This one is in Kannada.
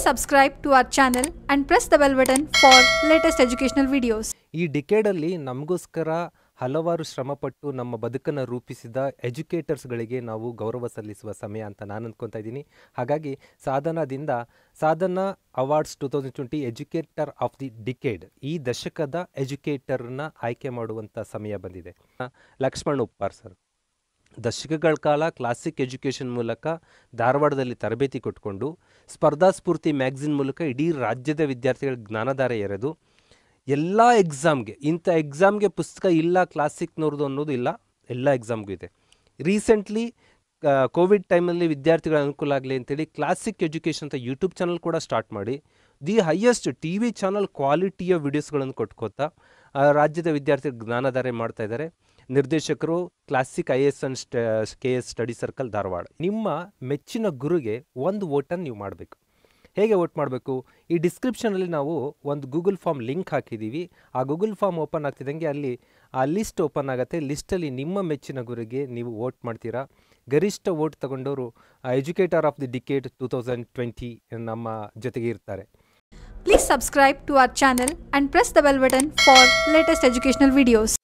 subscribe to our channel and press the bell button for latest educational videos. ಈ ಡಿಕೇಡಲ್ಲಿ ನಮಗೋಸ್ಕರ ಹಲವಾರು ಶ್ರಮಪಟ್ಟು ನಮ್ಮ ಬದುಕನ್ನು ರೂಪಿಸಿದ ಎಜುಕೇಟರ್ಸ್ಗಳಿಗೆ ನಾವು ಗೌರವ ಸಲ್ಲಿಸುವ ಸಮಯ ಅಂತ ನಾನು ಅಂದ್ಕೊತಾ ಇದ್ದೀನಿ ಹಾಗಾಗಿ ಸಾಧನದಿಂದ Sadhana awards two thousand twenty educator of the decade ಈ ದಶಕದ ಎಜುಕೇಟರ್ನ ಆಯ್ಕೆ ಮಾಡುವಂಥ ಸಮಯ ಬಂದಿದೆ ಆ, ಲಕ್ಷ್ಮಣ್ ಉಪ್ಪಾರ್ ಸರ್ ದಶಕಗಳ ಕಾಲ ಕ್ಲಾಸಿಕ್ ಎಜುಕೇಷನ್ ಮೂಲಕ ಧಾರವಾಡದಲ್ಲಿ ತರಬೇತಿ ಕೊಟ್ಕೊಂಡು ಸ್ಪರ್ಧಾ ಸ್ಫೂರ್ತಿ ಮ್ಯಾಗ್ಝಿನ್ ಮೂಲಕ ಇಡೀ ರಾಜ್ಯದ ವಿದ್ಯಾರ್ಥಿಗಳ ಜ್ಞಾನಧಾರೆ ಎರೆದು ಎಲ್ಲ ಎಕ್ಸಾಮ್ಗೆ ಇಂಥ ಎಕ್ಸಾಮ್ಗೆ ಪುಸ್ತಕ ಇಲ್ಲ ಕ್ಲಾಸಿಕ್ನವ್ರದ್ದು ಅನ್ನೋದು ಇಲ್ಲ ಎಲ್ಲ ಎಕ್ಸಾಮ್ಗೂ ಇದೆ ರೀಸೆಂಟ್ಲಿ ಕೋವಿಡ್ ಟೈಮಲ್ಲಿ ವಿದ್ಯಾರ್ಥಿಗಳ ಅನುಕೂಲ ಆಗಲಿ ಅಂತೇಳಿ ಕ್ಲಾಸಿಕ್ ಎಜುಕೇಷನ್ ಅಂತ ಯೂಟ್ಯೂಬ್ ಚಾನಲ್ ಕೂಡ ಸ್ಟಾರ್ಟ್ ಮಾಡಿ the highest T V channel ಕ್ವಾಲಿಟಿಯ ವಿಡಿಯೋಸ್ಗಳನ್ನು ಕೊಟ್ಕೋತಾ ಆ, ರಾಜ್ಯದ ವಿದ್ಯಾರ್ಥಿಗಳು ಜ್ಞಾನಧಾರೆ ಮಾಡ್ತಾ ಇದ್ದಾರೆ ನಿರ್ದೇಶಕರು Classic I S and K S study circle Dharwad ನಿಮ್ಮ ಮೆಚ್ಚಿನ ಗುರುಗೆ ಒಂದು ವೋಟನ್ನು ನೀವು ಮಾಡಬೇಕು ಹೇಗೆ ವೋಟ್ ಮಾಡಬೇಕು ಈ ಡಿಸ್ಕ್ರಿಪ್ಷನಲ್ಲಿ ನಾವು ಒಂದು ಗೂಗಲ್ ಫಾರ್ಮ್ ಲಿಂಕ್ ಹಾಕಿದ್ದೀವಿ ಆ ಗೂಗಲ್ ಫಾರ್ಮ್ ಓಪನ್ ಆಗ್ತಿದ್ದಂಗೆ ಅಲ್ಲಿ ಆ ಲಿಸ್ಟ್ ಓಪನ್ ಆಗುತ್ತೆ ಲಿಸ್ಟಲ್ಲಿ ನಿಮ್ಮ ಮೆಚ್ಚಿನ ಗುರಿಗೆ ನೀವು ವೋಟ್ ಮಾಡ್ತೀರಾ ಗರಿಷ್ಠ ವೋಟ್ ತಗೊಂಡವರು educator of the decade two thousand twenty ನಮ್ಮ ಜೊತೆಗೆ ಇರ್ತಾರೆ Please subscribe to our channel and press the bell button for latest educational videos.